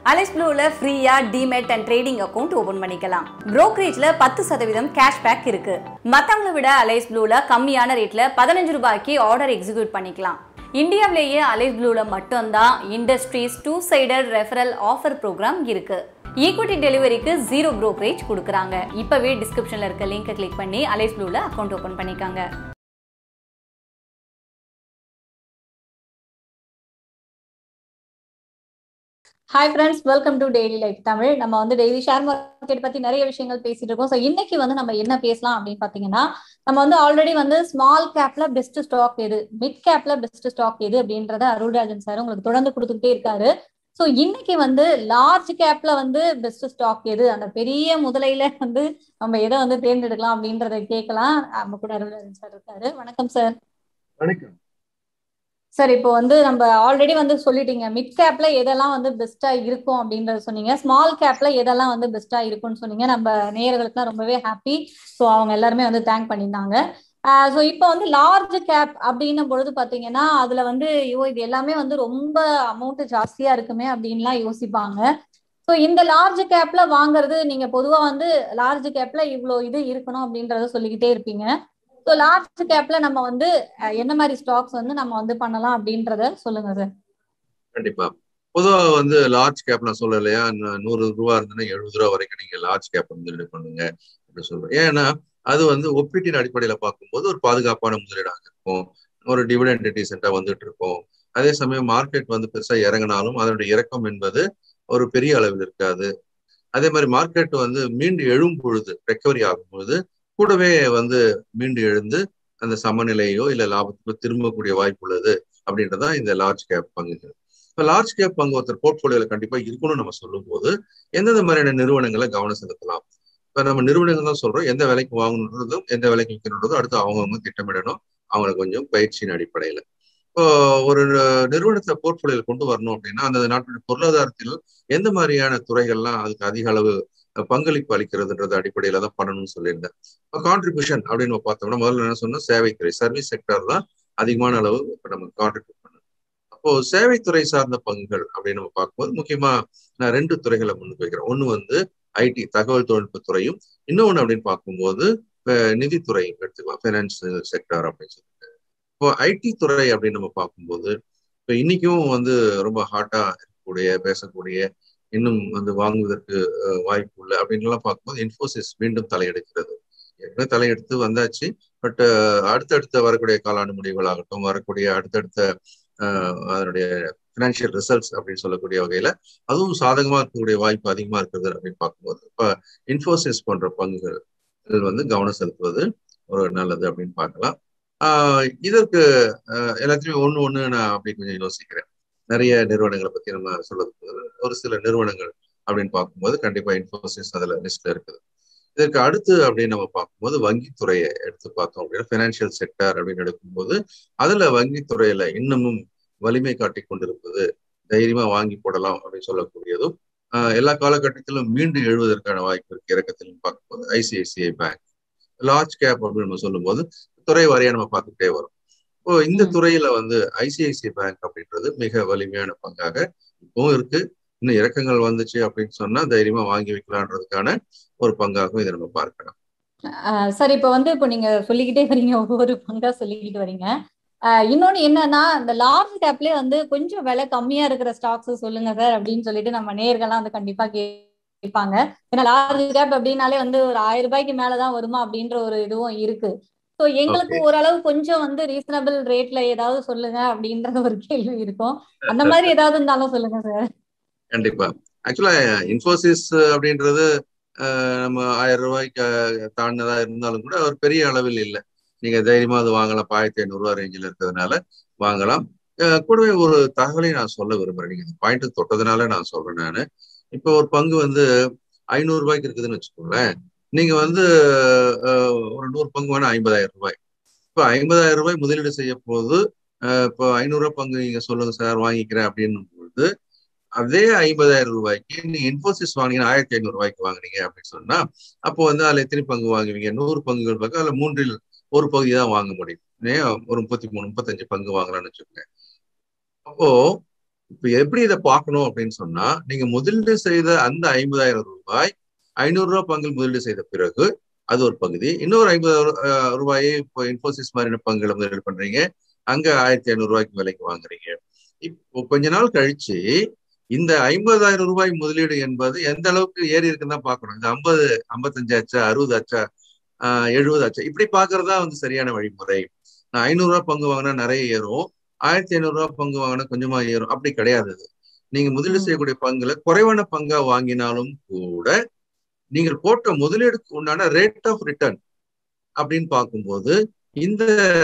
Alice ப்ளூவில் ஃப்ரீயாக demat and trading account open பண்ணிக்கலாம் ப்ரோக்கரேஜில் பத்து சதவீதம் கேஷ்பேக் இருக்கு மற்றவங்களை விட அலைஸ் ப்ளூவில் கம்மியான ரேட்டில் பதினஞ்சு ரூபாய்க்கு ஆர்டர் எக்ஸிக்யூட் பண்ணிக்கலாம் இந்தியாவிலேயே அலைஸ் ப்ளூவில் மட்டும்தான் industries two sided referral offer program இருக்கு ஈக்விட்டி டெலிவரிக்கு ஜீரோ ப்ரோக்கரேஜ் கொடுக்குறாங்க இப்போவே டிஸ்கிரிப்ஷனில் இருக்க லிங்கை கிளிக் பண்ணி அலைஸ் ப்ளூவில் அக்கௌண்ட் ஓப்பன் பண்ணிக்காங்க hi friends welcome to daily life Tamil நம்ம வந்து டெய்லி ஷேர் மார்க்கெட் பத்தி நிறைய விஷயங்கள் பேசிட்டு இருக்கோம் ஸோ இன்னைக்கு வந்து நம்ம என்ன பேசலாம் அப்படின்னு பாத்தீங்கன்னா நம்ம வந்து ஆல்ரெடி வந்து ஸ்மால் கேப்ல பெஸ்ட் ஸ்டாக் எது மிட் கேப்ல பெஸ்ட் ஸ்டாக் எது அப்படின்றத அருள்ராஜன் சார் உங்களுக்கு தொடர்ந்து கொடுத்துக்கிட்டே இருக்காரு ஸோ இன்னைக்கு வந்து லார்ஜ் கேப்ல வந்து பெஸ்ட் ஸ்டாக் எது அந்த பெரிய முதலையில வந்து நம்ம எதை வந்து தேர்ந்தெடுக்கலாம் அப்படின்றத கேட்கலாம் நம்ம கூட அருள்ராஜன் சார் இருக்காரு வணக்கம் சார் வணக்கம் சார் இப்போ வந்து நம்ம ஆல்ரெடி வந்து சொல்லிட்டீங்க மிட் கேப்ல எதெல்லாம் வந்து பெஸ்டா இருக்கும் அப்படின்றத சொன்னீங்க ஸ்மால் கேப்ல எதெல்லாம் வந்து பெஸ்டா இருக்கும்னு சொன்னீங்க நம்ம நேயர்களுக்குலாம் ரொம்பவே ஹாப்பி ஸோ அவங்க எல்லாருமே வந்து தேங்க் பண்ணியிருந்தாங்க ஸோ இப்போ வந்து லார்ஜ் கேப் அப்படின்னும் பொழுது பார்த்தீங்கன்னா அதுல வந்து ஐயோ இது எல்லாமே வந்து ரொம்ப அமௌண்ட் ஜாஸ்தியா இருக்குமே அப்படின்லாம் யோசிப்பாங்க ஸோ இந்த லார்ஜ் கேப்ல வாங்குறது நீங்க பொதுவா வந்து லார்ஜ் கேப்ல இவ்வளோ இது இருக்கணும் அப்படின்றத சொல்லிக்கிட்டே இருப்பீங்க ஸோ லார்ஜ் கேப்ல நம்ம வந்து என்ன மாதிரி ஸ்டாக்ஸ் வந்து நம்ம வந்து பண்ணலாம் அப்படின்றத சொல்லுங்க சார் கண்டிப்பா பொதுவா வந்து லார்ஜ் கேப் நான் சொல்லலையா நூறு ரூபா இருந்ததுன்னா எழுபது ரூபா வரைக்கும் நீங்க லார்ஜ் கேப் முதலீடு பண்ணுங்க அப்படின்னு சொல்றேன் ஏன்னா அது வந்து ஒப்பீட்டின் அடிப்படையில பார்க்கும்போது ஒரு பாதுகாப்பான முதலீடாக இருக்கும் ஒரு டிவிடெண்ட் டீசெண்டா வந்துட்டு இருக்கும் அதே சமயம் மார்க்கெட் வந்து பெருசா இறங்கினாலும் அதனுடைய இறக்கம் என்பது ஒரு பெரிய அளவில் இருக்காது அதே மாதிரி மார்க்கெட் வந்து மீண்டு எழும் பொழுது ரெக்கவரி ஆகும் பொழுது கூடவே வந்து மீண்டு எழுந்து அந்த சமநிலையோ இல்ல லாபத்துக்கோ திரும்பக்கூடிய வாய்ப்பு உள்ளது அப்படின்றதான் இந்த லார்ஜ் கேப் பங்குகள் இப்போ லார்ஜ் கேப் பங்கு ஒருத்தர் போர்ட்போலியோல கண்டிப்பா இருக்கணும்னு நம்ம சொல்லும் போது எந்தெந்த மாதிரியான நிறுவனங்களை கவனம் செலுத்தலாம் இப்ப நம்ம நிறுவனங்கள் தான் சொல்றோம் எந்த விலைக்கு வாங்கணுன்றதும் எந்த விலைக்கு விற்கணுன்றதும் அடுத்து அவங்கவுங்க திட்டமிடணும் அவங்களுக்கு கொஞ்சம் பயிற்சியின் அடிப்படையில இப்போ ஒரு நிறுவனத்தை போர்ட்போலியோல கொண்டு வரணும் அப்படின்னா அந்த நாட்டுடைய பொருளாதாரத்தில் எந்த மாதிரியான துறைகள்லாம் அதுக்கு அதிக அளவு பங்களிப்பு அளிக்கிறதுன்றது அடிப்படையில தான் பண்ணணும்னு சொல்லியிருந்தேன் இப்போ கான்ட்ரிபியூஷன் அப்படின்னு பார்த்தோம்னா முதல்ல என்ன சொன்னா சேவைத்துறை சர்வீஸ் செக்டர் தான் அதிகமான அளவு இப்போ நம்ம கான்ட்ரிபியூட் பண்ணணும் அப்போ சேவைத்துறை சார்ந்த பங்குகள் அப்படின்னு நம்ம பார்க்கும்போது முக்கியமா நான் ரெண்டு துறைகளை முன்னுக்கு வைக்கிறேன் ஒன்று வந்து ஐடி தகவல் தொழில்நுட்ப துறையும் இன்னொன்று அப்படின்னு பார்க்கும்போது நிதித்துறை எடுத்துக்கலாம் ஃபைனான்சியல் செக்டர் அப்படின்னு சொல்லிட்டு இப்போ ஐடி துறை அப்படின்னு நம்ம பார்க்கும்போது இப்போ இன்னைக்கும் வந்து ரொம்ப ஹாட்டா இருக்கக்கூடிய பேசக்கூடிய இன்னும் வந்து வாங்குவதற்கு வாய்ப்பு இல்லை அப்படின்லாம் பார்க்கும்போது இன்ஃபோசிஸ் மீண்டும் தலையெடுக்கிறது ஏற்கனவே தலையெடுத்து வந்தாச்சு பட் அடுத்தடுத்த வரக்கூடிய காலாண்டு முடிவுகளாகட்டும் வரக்கூடிய அடுத்தடுத்த அதனுடைய ஃபினான்ஷியல் ரிசல்ட்ஸ் அப்படின்னு சொல்லக்கூடிய வகையில அதுவும் சாதகமா இருக்கக்கூடிய வாய்ப்பு அதிகமா இருக்கிறது அப்படின்னு பார்க்கும்போது இப்ப இன்ஃபோசிஸ் போன்ற பங்குகள் வந்து கவனம் செலுத்துவது ஒரு நல்லது அப்படின்னு பார்க்கலாம் ஆஹ் இதற்கு எல்லாத்தையுமே ஒண்ணு ஒண்ணு நான் அப்படி கொஞ்சம் யோசிக்கிறேன் நிறைய நிறுவனங்களை பத்தி நம்ம சொல்றதுக்கு ஒரு சில நிறுவனங்கள் அப்படின்னு பார்க்கும்போது கண்டிப்பா இன்ஃபோசிஸ் அதுல லிஸ்ட்ல இருக்குது இதற்கு அடுத்து அப்படின்னு நம்ம பார்க்கும்போது வங்கித்துறையை எடுத்து பார்த்தோம் அப்படின்னா பினான்சியல் செக்டர் அப்படின்னு எடுக்கும்போது அதுல வங்கித்துறையில இன்னமும் வலிமை காட்டி கொண்டிருப்பது தைரியமா வாங்கி போடலாம் அப்படின்னு சொல்லக்கூடியதும் எல்லா காலகட்டத்திலும் மீண்டு எழுவதற்கான வாய்ப்பு இருக்கு இறக்கத்திலும் பார்க்கும்போது ஐசிஐசிஐ பேங்க் லார்ஜ் கேப் அப்படின்னு நம்ம சொல்லும்போது துறை வாரியா நம்ம பார்த்துக்கிட்டே வரும் இப்போ இந்த துறையில வந்து ஐசிஐசிஐ பேங்க் அப்படின்றது மிக வலிமையான பங்காக இப்பவும் இருக்கு இன்னும் இறக்கங்கள் வந்துச்சு அப்படின்னு சொன்னா தைரியமா வாங்கி வைக்கலான்றதுக்கான ஒரு பங்காகவும் இதை நம்ம பார்க்கலாம் சார் இப்போ வந்து இப்போ நீங்க சொல்லிக்கிட்டே வரீங்க ஒவ்வொரு பங்கா சொல்லிக்கிட்டு வரீங்க இன்னொன்னு என்னன்னா இந்த லார்ஜ் கேப்லயே வந்து கொஞ்சம் விலை கம்மியா இருக்கிற ஸ்டாக்ஸ் சொல்லுங்க சார் அப்படின்னு சொல்லிட்டு நம்ம நேர்கள்லாம் வந்து கண்டிப்பா கேட்பாங்க ஏன்னா லார்ஜ் கேப் அப்படின்னாலே வந்து ஒரு ஆயிரம் ரூபாய்க்கு மேலதான் வருமா அப்படின்ற ஒரு இதுவும் இருக்கு ஸோ எங்களுக்கு ஓரளவு கொஞ்சம் வந்து ரீசனபிள் ரேட்ல ஏதாவது சொல்லுங்க அப்படின்ற ஒரு கேள்வி இருக்கும் அந்த மாதிரி ஏதாவது இருந்தாலும் சொல்லுங்க சார் கண்டிப்பா ஆக்சுவலா இன்ஃபோசிஸ் அப்படின்றது நம்ம ஆயிரம் ரூபாய்க்கு தாண்டினதா இருந்தாலும் கூட ஒரு பெரிய அளவில் இல்லை நீங்க தைரியமா அது வாங்கலாம் ஆயிரத்தி ஐநூறு ரூபா ரேஞ்சில் இருக்கிறதுனால வாங்கலாம் கூடவே ஒரு தகவலை நான் சொல்ல விரும்புறேன் நீங்க பாயிண்ட் தொட்டதுனால நான் சொல்றேன் நான் இப்போ ஒரு பங்கு வந்து ஐநூறு ரூபாய்க்கு இருக்குதுன்னு வச்சுக்கோங்களேன் நீங்க வந்து ஒரு நூறு பங்கு வேணா ஐம்பதாயிரம் ரூபாய் இப்போ ஐம்பதாயிரம் ரூபாய் முதலீடு செய்ய போது இப்போ ஐநூறு ரூபாய் பங்கு நீங்க சொல்லுங்க சார் வாங்கிக்கிறேன் அப்படின்னும் பொழுது அதே ஐம்பதாயிரம் ரூபாய்க்கு நீங்க இன்ஃபோசிஸ் வாங்கினீங்கன்னா ஆயிரத்தி ஐநூறு ரூபாய்க்கு வாங்கினீங்க அப்படின்னு சொன்னா அப்போ வந்து அதுல எத்தனை பங்கு வாங்குவீங்க நூறு பங்குகள் பக்கம் அதுல மூன்றில் ஒரு பகுதி தான் வாங்க முடியும் ஒரு முப்பத்தி மூணு முப்பத்தஞ்சு பங்கு வாங்கலாம்னு வச்சுக்கோங்க அப்போ இப்ப எப்படி இதை பார்க்கணும் அப்படின்னு சொன்னா நீங்க முதலீடு செய்த அந்த ஐம்பதாயிரம் ரூபாய் ஐநூறு ரூபாய் பங்கில் முதலீடு செய்த பிறகு அது ஒரு பகுதி இன்னொரு ஐம்பது ரூபாயை இப்போ இன்ஃபோசிஸ் மாதிரியான பங்குல முதலீடு பண்றீங்க அங்க ஆயிரத்தி ஐநூறு ரூபாய்க்கு விலைக்கு வாங்குறீங்க இப்போ கொஞ்ச நாள் கழிச்சு இந்த ஐம்பதாயிரம் ரூபாய் முதலீடு என்பது எந்த அளவுக்கு ஏறி இருக்குன்னு தான் பார்க்கணும் இந்த ஐம்பது ஐம்பத்தஞ்சு ஆச்சா அறுபது ஆச்சா ஆஹ் எழுபது ஆச்சா இப்படி பாக்குறதா வந்து சரியான வழிமுறை நான் ஐநூறு ரூபாய் பங்கு வாங்கினா நிறைய ஏறும் ஆயிரத்தி ஐநூறு ரூபாய் பங்கு வாங்கினா கொஞ்சமா ஏறும் அப்படி கிடையாது நீங்க முதலீடு செய்யக்கூடிய பங்குல குறைவான பங்கா வாங்கினாலும் கூட நீங்கள் போட்ட முதலீடுக்கு உண்டான ரேட் ஆஃப் ரிட்டர்ன் அப்படின்னு பார்க்கும்போது இந்த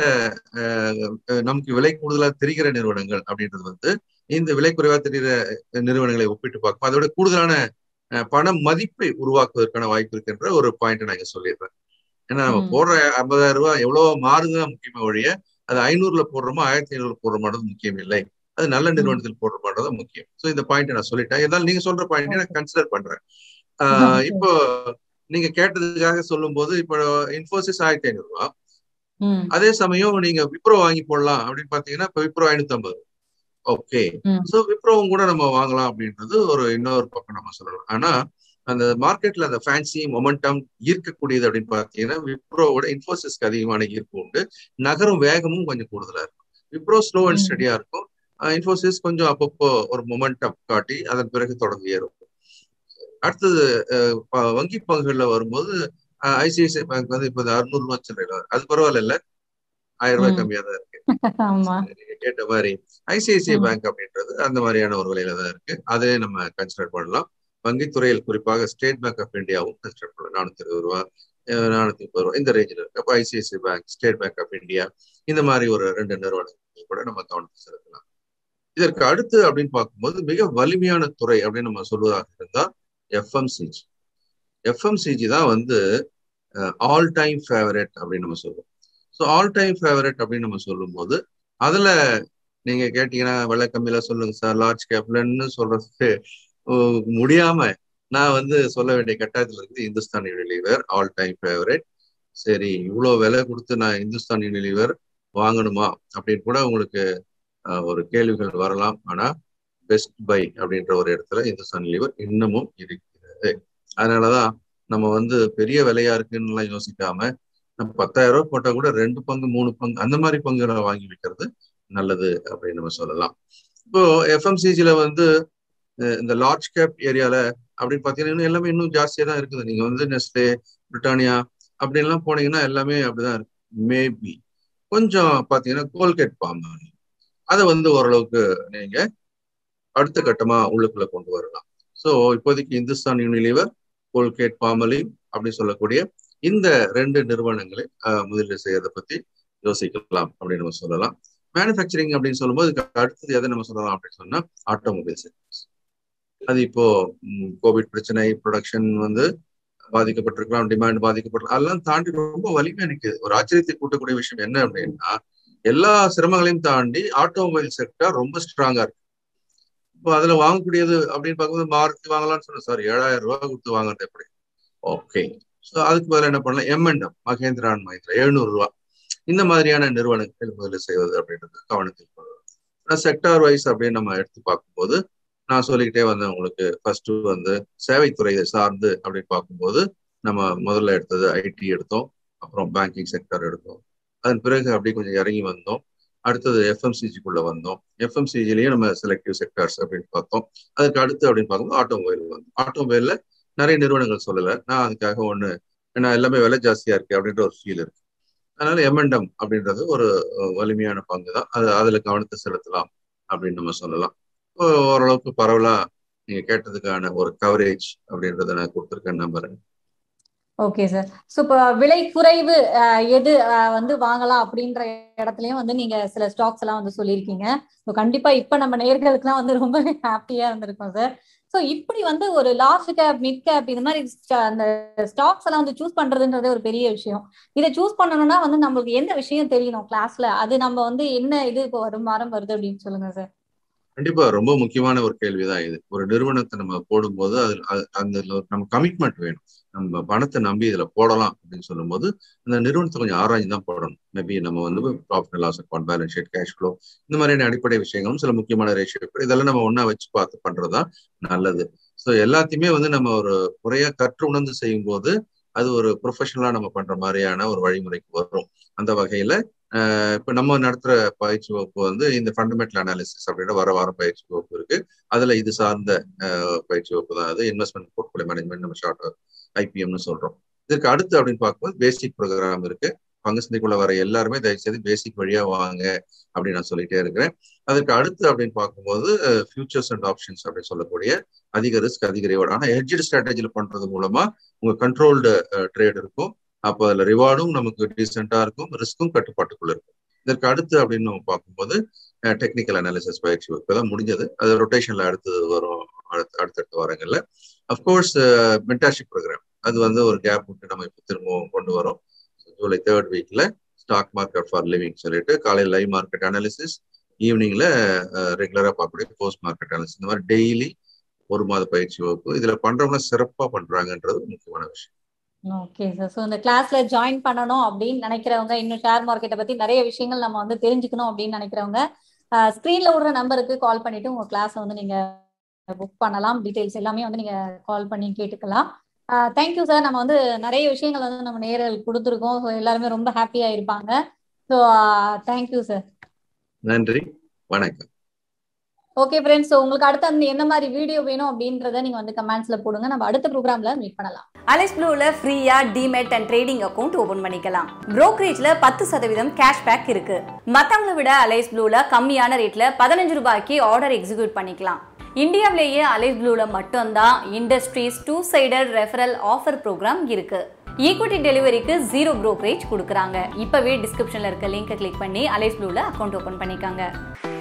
நமக்கு விலை கூடுதலா தெரிகிற நிறுவனங்கள் அப்படின்றது வந்து இந்த விலை குறைவா தெரிகிற நிறுவனங்களை ஒப்பிட்டு பார்க்கும் அதோட கூடுதலான பண மதிப்பை உருவாக்குவதற்கான வாய்ப்பு இருக்கின்ற ஒரு பாயிண்ட் நான் இங்க சொல்லிடுறேன் ஏன்னா நம்ம போடுற ஐம்பதாயிரம் ரூபாய் எவ்வளவு மாறுதுதான் முக்கியமா ஒழிய அது ஐநூறுல போடுறோமோ ஆயிரத்தி ஐநூறுல போடுறோமானது முக்கியம் இல்லை அது நல்ல நிறுவனத்தில் போடுறோமானது முக்கியம் ஸோ இந்த பாயிண்ட் நான் சொல்லிட்டேன் இருந்தாலும் நீங்க சொல்ற பாயிண்ட் நான் கன்சிடர் பண்றேன் ஆஹ் இப்போ நீங்க கேட்டதுக்காக சொல்லும் போது இப்போ இன்ஃபோசிஸ் ஆயிரத்தி ஐநூறு ரூபாய் அதே சமயம் நீங்க விப்ரோ வாங்கி போடலாம் அப்படின்னு பாத்தீங்கன்னா இப்ப விப்ரோ ஐநூத்தி ஐம்பது ஓகே சோ விப்ரோவும் கூட நம்ம வாங்கலாம் அப்படின்றது ஒரு இன்னொரு பக்கம் நம்ம சொல்லலாம் ஆனா அந்த மார்க்கெட்ல அந்த ஃபேன்சி மொமெண்டம் ஈர்க்கக்கூடியது அப்படின்னு பாத்தீங்கன்னா விப்ரோவோட இன்ஃபோசிஸ்க்கு அதிகமான ஈர்ப்பு உண்டு நகரும் வேகமும் கொஞ்சம் கூடுதலா இருக்கும் விப்ரோ ஸ்லோ அண்ட் ஸ்டடியா இருக்கும் இன்ஃபோசிஸ் கொஞ்சம் அப்பப்போ ஒரு மொமெண்டம் காட்டி அதன் பிறகு தொடர்ந்து ஏறும் அடுத்தது வங்கி பங்குகள்ல வரும்போது ஐசிஐசிஐ பேங்க் வந்து இப்ப அறுநூறு ரூபாய் சில்லறையில அது பரவாயில்ல இல்ல ஆயிரம் ரூபாய் கம்மியா தான் இருக்கு நீங்க கேட்ட மாதிரி ஐசிஐசிஐ பேங்க் அப்படின்றது அந்த மாதிரியான ஒரு விலையில தான் இருக்கு அதே நம்ம கன்சிடர் பண்ணலாம் வங்கித்துறையில் குறிப்பாக ஸ்டேட் பேங்க் ஆஃப் இந்தியாவும் கன்சிடர் பண்ணலாம் நானூத்தி இருபது ரூபா நானூத்தி முப்பது ரூபா இந்த ரேஞ்சில் இருக்கு அப்போ ICICI bank state bank of India இந்த மாதிரி ஒரு ரெண்டு நிறுவனங்கள் கூட நம்ம கவனத்தை செலுத்தலாம் இதற்கு அடுத்து அப்படின்னு பார்க்கும்போது மிக வலிமையான துறை அப்படின்னு நம்ம சொல்வதாக இருந்தால் எஃப்எம்சிஜி எஃப்எம்சிஜி தான் வந்து ஆல் டைம் ஃபேவரட் அப்படின்னு நம்ம சொல்லுவோம் ஸோ ஆல் டைம் ஃபேவரட் அப்படின்னு நம்ம சொல்லும்போது அதுல நீங்க கேட்டீங்கன்னா வெள்ளை கம்மியில சொல்லுங்க சார் லார்ஜ் கேப்லன்னு சொல்றது முடியாம நான் வந்து சொல்ல வேண்டிய கட்டாயத்தில் இருக்குது Hindustan unilever all time favourite சரி இவ்வளோ விலை கொடுத்து நான் இந்துஸ்தான் யூனிலிவர் வாங்கணுமா அப்படின்னு கூட உங்களுக்கு ஒரு கேள்விகள் வரலாம் ஆனா பெஸ்ட் பை அப்படின்ற ஒரு இடத்துல இந்துஸ்தான் யூனிலிவர் இன்னமும் இருக்கிறது அதனாலதான் நம்ம வந்து பெரிய விலையா இருக்குன்னு யோசிக்காம நம்ம பத்தாயிரம் ரூபாய் போட்டா கூட ரெண்டு பங்கு மூணு பங்கு அந்த மாதிரி பங்குகளை வாங்கி வைக்கிறது நல்லது அப்படின்னு நம்ம சொல்லலாம் இப்போ எஃப்எம்சிஜில வந்து இந்த லார்ஜ் கேப் ஏரியால அப்படின்னு பாத்தீங்கன்னா எல்லாமே இன்னும் ஜாஸ்தியா தான் இருக்குது நீங்க வந்து நெஸ்லே பிரிட்டானியா அப்படின்லாம் போனீங்கன்னா எல்லாமே அப்படிதான் இருக்கு மேபி கொஞ்சம் பாத்தீங்கன்னா கோல்கேட் பாம்பு அதை வந்து ஓரளவுக்கு நீங்க அடுத்த கட்டமா உள்ளுக்குள்ள கொண்டு வரலாம் ஸோ இப்போதைக்கு இந்துஸ்தான் யூனிலிவர் கோல்கேட் பாமலி அப்படின்னு சொல்லக்கூடிய இந்த ரெண்டு நிறுவனங்களை முதலீடு செய்யறதை பத்தி யோசிக்கலாம் அப்படின்னு நம்ம சொல்லலாம் மேனுஃபேக்சரிங் அப்படின்னு சொல்லும்போது அடுத்தது எதை நம்ம சொல்லலாம் அப்படின்னு சொன்னா ஆட்டோமொபைல் செக்டர்ஸ் அது இப்போ கோவிட் பிரச்சனை ப்ரொடக்ஷன் வந்து பாதிக்கப்பட்டிருக்கலாம் டிமாண்ட் பாதிக்கப்பட்டிருக்கலாம் அதெல்லாம் தாண்டி ரொம்ப வலிமையா நிற்குது ஒரு ஆச்சரியத்தை கூட்டக்கூடிய விஷயம் என்ன அப்படின்னா எல்லா சிரமங்களையும் தாண்டி ஆட்டோமொபைல் செக்டர் ரொம்ப ஸ்ட்ராங்கா இருக்கு இப்போ அதுல வாங்கக்கூடியது அப்படின்னு பார்க்கும்போது மாருதி வாங்கலாம்னு சொன்ன சார் ஏழாயிரம் ரூபாய் கொடுத்து வாங்குறது எப்படி ஓகே ஸோ அதுக்கு பதில் என்ன பண்ணலாம் எம்என்எம் மகேந்திரா அண்ட் மஹிந்திரா எழுநூறு ரூபா இந்த மாதிரியான நிறுவனங்கள் முதலீடு செய்வது அப்படின்றது கவனத்தில் கொள்ளலாம் செக்டார் வைஸ் அப்படின்னு நம்ம எடுத்து பார்க்கும்போது நான் சொல்லிக்கிட்டே வந்தேன் உங்களுக்கு ஃபர்ஸ்ட் வந்து சேவைத்துறை சார்ந்து அப்படின்னு பார்க்கும்போது நம்ம முதல்ல எடுத்தது ஐடி எடுத்தோம் அப்புறம் பேங்கிங் செக்டர் எடுத்தோம் அதன் பிறகு அப்படி கொஞ்சம் இறங்கி வந்தோம் அடுத்தது எஃப்எம்சிஜிக்குள்ள வந்தோம் எஃப்எம்சிஜிலையும் நம்ம செலக்டிவ் செக்டர்ஸ் அப்படின்னு பார்த்தோம் அதுக்கு அடுத்து அப்படின்னு பார்க்கும்போது ஆட்டோமொபைல் வந்தோம் ஆட்டோமொபைல்ல நிறைய நிறுவனங்கள் சொல்லலை நான் அதுக்காக ஒன்று ஏன்னா எல்லாமே விலை ஜாஸ்தியா இருக்கு அப்படின்ற ஒரு ஃபீல் இருக்கு அதனால எம்என்டம் அப்படின்றது ஒரு வலிமையான பங்கு தான் அது அதுல கவனத்தை செலுத்தலாம் அப்படின்னு நம்ம சொல்லலாம் ஓரளவுக்கு பரவலா நீங்க கேட்டதுக்கான ஒரு கவரேஜ் அப்படின்றத நான் கொடுத்துருக்கேன் நம்புறேன் ஓகே சார் ஸோ இப்போ விலை குறைவு எது வந்து வாங்கலாம் அப்படின்ற இடத்துலயும் வந்து நீங்க சில ஸ்டாக்ஸ் எல்லாம் வந்து சொல்லியிருக்கீங்க ஸோ கண்டிப்பா இப்ப நம்ம நேர்களுக்குலாம் வந்து ரொம்ப ஹாப்பியா இருந்திருக்கும் சார் ஸோ இப்படி வந்து ஒரு லார்ஜ் கேப் மிட் கேப் இது மாதிரி அந்த ஸ்டாக்ஸ் எல்லாம் வந்து சூஸ் பண்றதுன்றதே ஒரு பெரிய விஷயம் இதை சூஸ் பண்ணணும்னா வந்து நம்மளுக்கு எந்த விஷயம் தெரியணும் கிளாஸ்ல அது நம்ம வந்து என்ன இது இப்போ வரும் வாரம் வருது அப்படின்னு சொல்லுங்க சார் கண்டிப்பா ரொம்ப முக்கியமான ஒரு கேள்விதான் இது ஒரு நிறுவனத்தை நம்ம போடும்போது அதில் அந்த நம்ம கமிட்மெண்ட் வேணும் நம்ம பணத்தை நம்பி இதுல போடலாம் அப்படின்னு சொல்லும்போது அந்த நிறுவனத்தை கொஞ்சம் ஆராய்ஞ்சு தான் போடணும் மேபி நம்ம வந்து profit and loss account balance sheet cash flow இந்த மாதிரியான அடிப்படை விஷயங்களும் சில முக்கியமான ரேஷியோ இதெல்லாம் நம்ம ஒன்னா வச்சு பார்த்து பண்றதுதான் நல்லது ஸோ எல்லாத்தையுமே வந்து நம்ம ஒரு முறையா கற்று உணர்ந்து செய்யும் போது அது ஒரு ப்ரொஃபஷனலா நம்ம பண்ற மாதிரியான ஒரு வழிமுறைக்கு வரும் அந்த வகையில இப்போ நம்ம நடத்துற பயிற்சி வகுப்பு வந்து இந்த ஃபண்டமெண்டல் அனாலிசிஸ் அப்படின்ற வர வாரம் பயிற்சி வகுப்பு இருக்கு அதுல இது சார்ந்த பயிற்சி வகுப்பு தான் அது இன்வெஸ்ட்மெண்ட் போர்ட்ஃபோலியோ மேனேஜ்மெண்ட் நம்ம ஷார்ட் ஐபிஎம்னு சொல்றோம் இதுக்கு அடுத்து அப்படின்னு பார்க்கும்போது பேசிக் ப்ரோக்ராம் இருக்கு பங்கு சந்தைக்குள்ள வர எல்லாருமே தயவுசெய்து பேசிக் வழியா வாங்க அப்படின்னு நான் சொல்லிட்டே இருக்கிறேன் அதுக்கு அடுத்து அப்படின்னு பார்க்கும்போது ஃபியூச்சர்ஸ் அண்ட் ஆப்ஷன்ஸ் அப்படின்னு சொல்லக்கூடிய அதிக ரிஸ்க் அதிக ரிவார்டு ஆனால் ஹெட்ஜட் ஸ்ட்ராட்டஜியில் பண்றது மூலமா உங்க கண்ட்ரோல்டு ட்ரேட் இருக்கும் அப்போ அதில் ரிவார்டும் நமக்கு டீசெண்டாக இருக்கும் ரிஸ்க்கும் கட்டுப்பாட்டுக்குள்ள இருக்கும் இதற்கு அடுத்து அப்படின்னு நம்ம பார்க்கும்போது டெக்னிக்கல் அனாலிசிஸ் பயிற்சி இப்போ தான் முடிஞ்சது அது ரொட்டேஷன்ல அடுத்து வரும் அடுத்து அடுத்தடுத்த வாரங்கள்ல அஃப்கோர்ஸ் மென்டார்ஷிப் ப்ரோக்ராம் அது வந்து ஒரு கேப் விட்டு நம்ம இப்போ திரும்பவும் கொண்டு வரோம் ஜூலை தேர்ட் வீக்ல ஸ்டாக் மார்க்கெட் ஃபார் லிவிங் சொல்லிட்டு காலையில் லைவ் மார்க்கெட் அனாலிசிஸ் ஈவினிங்ல ரெகுலரா பார்க்கக்கூடிய போஸ்ட் மார்க்கெட் அனாலிசிஸ் இந்த மாதிரி டெய்லி ஒரு மாத பயிற்சி வகுப்பு இதுல பண்றவங்க சிறப்பா பண்றாங்கன்றது முக்கியமான விஷயம் ஓகே சார் ஸோ இந்த கிளாஸ்ல ஜாயின் பண்ணணும் அப்படின்னு நினைக்கிறவங்க இன்னும் ஷேர் மார்க்கெட்டை பத்தி நிறைய விஷயங்கள் நம்ம வந்து தெரிஞ்சுக்கணும் அப்படின்னு நினைக்கிறவங்க ஸ்க்ரீன்ல விடுற நம்பருக்கு கால் பண்ணிட்டு உங்க கிளாஸை வந்து நீங்க புக் பண்ணலாம் டீடைல்ஸ் எல்லாமே வந்து நீங்க கால் பண்ணி கேட்டுக்கலாம் தேங்க்யூ சார் நம்ம வந்து நிறைய விஷயங்கள் வந்து நம்ம நேரில் கொடுத்துருக்கோம் ஸோ எல்லாருமே ரொம்ப ஹாப்பியா இருப்பாங்க ஸோ தேங்க்யூ சார் நன்றி வணக்கம் ஓகே ஃப்ரெண்ட்ஸ் ஸோ உங்களுக்கு அடுத்து அந்த என்ன மாதிரி வீடியோ வேணும் அப்படின்றத நீங்க வந்து கமெண்ட்ஸ்ல போடுங்க நம்ம அடுத்த ப்ரோக்ராம்ல மீட் பண்ணலாம் அலைஸ் ப்ளூவில் ஃப்ரீயாக demat and trading account open பண்ணிக்கலாம் ப்ரோக்கரேஜில் பத்து சதவீதம் கேஷ்பேக் இருக்கு மற்றவங்களை விட அலைஸ் ப்ளூவில் கம்மியான ரேட்டில் பதினஞ்சு ரூபாய்க்கு ஆர்டர் எக்ஸிக்யூட் பண்ணிக்கலாம் இந்தியாவிலேயே அலைஸ் ப்ளூவில் மட்டும்தான் industries two sided referral offer program இருக்கு ஈக்விட்டி டெலிவரிக்கு ஜீரோ ப்ரோக்கரேஜ் கொடுக்குறாங்க இப்போவே டிஸ்கிரிப்ஷனில் இருக்க லிங்கை கிளிக் பண்ணி அலைஸ் ப்ளூவில் அக்கௌண்ட் ஓப்பன் பண்ணிக்காங்க